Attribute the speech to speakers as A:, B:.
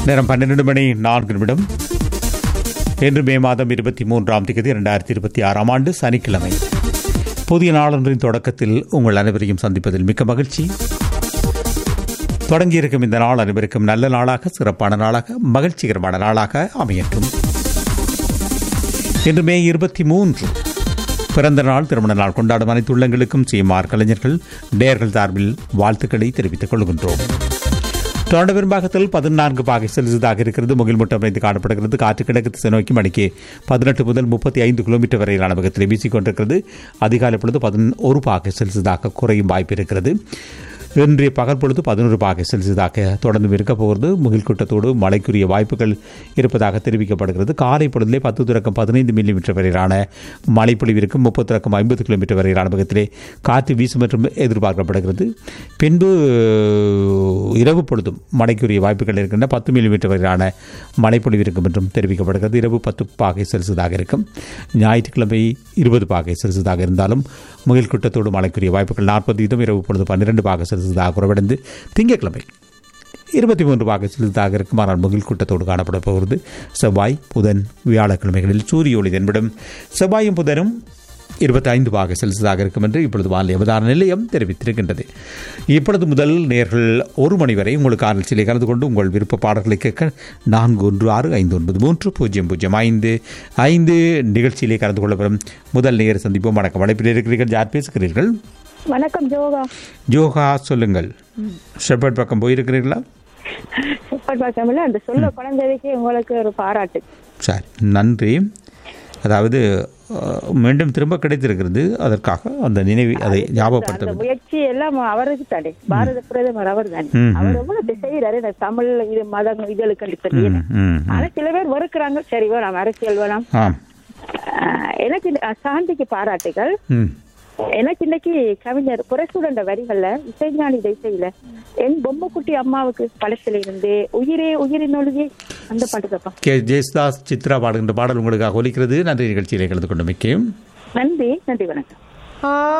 A: நேரம் பன்னிரண்டு மணி நான்கு நிமிடம் இன்று மே மாதம் இருபத்தி மூன்றாம் தேதி இரண்டாயிரத்தி இருபத்தி ஆறாம் ஆண்டு சனிக்கிழமை புதிய நாளொன்றின் தொடக்கத்தில் உங்கள் அனைவரையும் சந்திப்பதில் மிக்க மகிழ்ச்சி தொடங்கியிருக்கும் இந்த நாள் அனைவருக்கும் நல்ல நாளாக சிறப்பான நாளாக மகிழ்ச்சிகரமான நாளாக அமையட்டும் இன்று மே இருபத்தி மூன்று பிறந்த நாள் திருமண நாள் கொண்டாடும் அனைத்து உள்ளங்களுக்கும் சிஎம்ஆர் கலைஞர்கள் டேர்கள் சார்பில் வாழ்த்துக்களை தெரிவித்துக் கொள்கின்றோம் தொடர்ந்து பெரும்பாகத்தில் பதினான்கு பாகை செல்சியஸாக இருக்கிறது முகில் முட்டம் அமைந்து காணப்படுகிறது காற்று கிழக்கு திசை நோக்கி மணிக்கு பதினெட்டு முதல் முப்பத்தி ஐந்து கிலோமீட்டர் வரையிலான வேகத்தில் வீசிக்கொண்டிருக்கிறது அதிகாலை பொழுது பதினோரு பாகை செல்சியஸாக குறையும் வாய்ப்பு இருக்கிறது இன்றைய பகல் பொழுது பதினோரு பாகை செல்சியஸாக தொடர்ந்து இருக்க போகிறது முகில் கூட்டத்தோடு மழைக்குரிய வாய்ப்புகள் இருப்பதாக தெரிவிக்கப்படுகிறது காலை பொழுதிலே பத்து தொடக்கம் பதினைந்து மில்லிமீட்டர் வரையிலான மழைப்பொழிவு இருக்கும் முப்பது தொடக்கம் ஐம்பது கிலோமீட்டர் வரையிலான வேகத்திலே காற்று வீசும் மற்றும் எதிர்பார்க்கப்படுகிறது பின்பு இரவு பொழுதும் மழைக்குரிய வாய்ப்புகள் இருக்கின்றன பத்து மில்லிமீட்டர் வரையிலான மழைப்பொழிவு இருக்கும் என்றும் தெரிவிக்கப்படுகிறது இரவு பத்து பாகை செல்சியஸாக இருக்கும் ஞாயிற்றுக்கிழமை இருபது பாகை செல்சியஸாக இருந்தாலும் முகில் கூட்டத்தோடு மழைக்குரிய வாய்ப்புகள் நாற்பது வீதம் இரவு பொழுது பன்னிரண்டு பாகை செல்சியஸாக குறைவடைந்து திங்கட்கிழமை இருபத்தி மூன்று பாகை செலுத்தாக இருக்கும் ஆனால் முகில் கூட்டத்தோடு காணப்பட போகிறது செவ்வாய் புதன் வியாழக்கிழமைகளில் சூரிய ஒளி தென்படும் செவ்வாயும் புதனும் இருபத்தி ஐந்து பாக செல்சியஸாக இருக்கும் என்று இப்பொழுது வானிலை அவதார நிலையம் தெரிவித்திருக்கின்றது இப்பொழுது முதல் நேர்கள் ஒரு மணி வரை உங்களுக்கு ஆராய்ச்சியிலே கலந்து கொண்டு உங்கள் விருப்ப பாடல்களை கேட்க நான்கு ஒன்று ஆறு ஐந்து ஒன்பது மூன்று பூஜ்ஜியம் பூஜ்ஜியம் ஐந்து ஐந்து நிகழ்ச்சியிலே கலந்து கொள்ள வரும் முதல் நேர் சந்திப்போம் வணக்கம் அழைப்பில் இருக்கிறீர்கள் யார் பேசுகிறீர்கள்
B: வணக்கம் ஜோகா
A: ஜோகா சொல்லுங்கள் ஷெப்பர்ட் பக்கம் போயிருக்கிறீர்களா
B: சூப்பர் பாக்கமில்ல அந்த சொல்ல குழந்தைக்கு உங்களுக்கு ஒரு பாராட்டு
A: சரி நன்றி அதாவது அஹ், மீண்டும் திரும்ப கிடைத்திருக்கிறது அதற்காக அந்த நினைவை அதை
B: அந்த
A: ஞாபகப்படுத்த வேண்டும்.
B: முயற்சி எல்லாம் அவருக்கு தானே பாரத பிரதமர் அவர் தானே
A: ம், ம்.
B: அவர் எவ்வளவு செய்யறாரு இந்த தமிழ் இது மதம் இதுகளுக்கு சொல்லி
A: ம், ம், ம்.
B: ஆனா சில பேர் வெறுக்கிறாங்க சரி வேணாம் அரசியல் வேணாம்
A: ஆம்
B: ஆஹ் எனக்கு இந்த- அஹ் சாந்திக்கு பாராட்டுகள்
A: ம்
B: எனக்கு இன்னைக்கு கவிஞர் புரசுடண்ட வரிகள்ல இசைஞானி இசையில என் பொம்மைக்குட்டி அம்மாவுக்கு பழத்துல இருந்து உயிரே உயிரின் ஒளியே அந்த பாட்டு கேட்பான்
A: கே ஜெயசுதாஸ் சித்ரா பாடுகின்ற பாடல் உங்களுக்காக ஒலிக்கிறது நன்றி நிகழ்ச்சியிலே கலந்து கொண்டு மிக்க
B: நன்றி நன்றி வணக்கம்
C: ஆ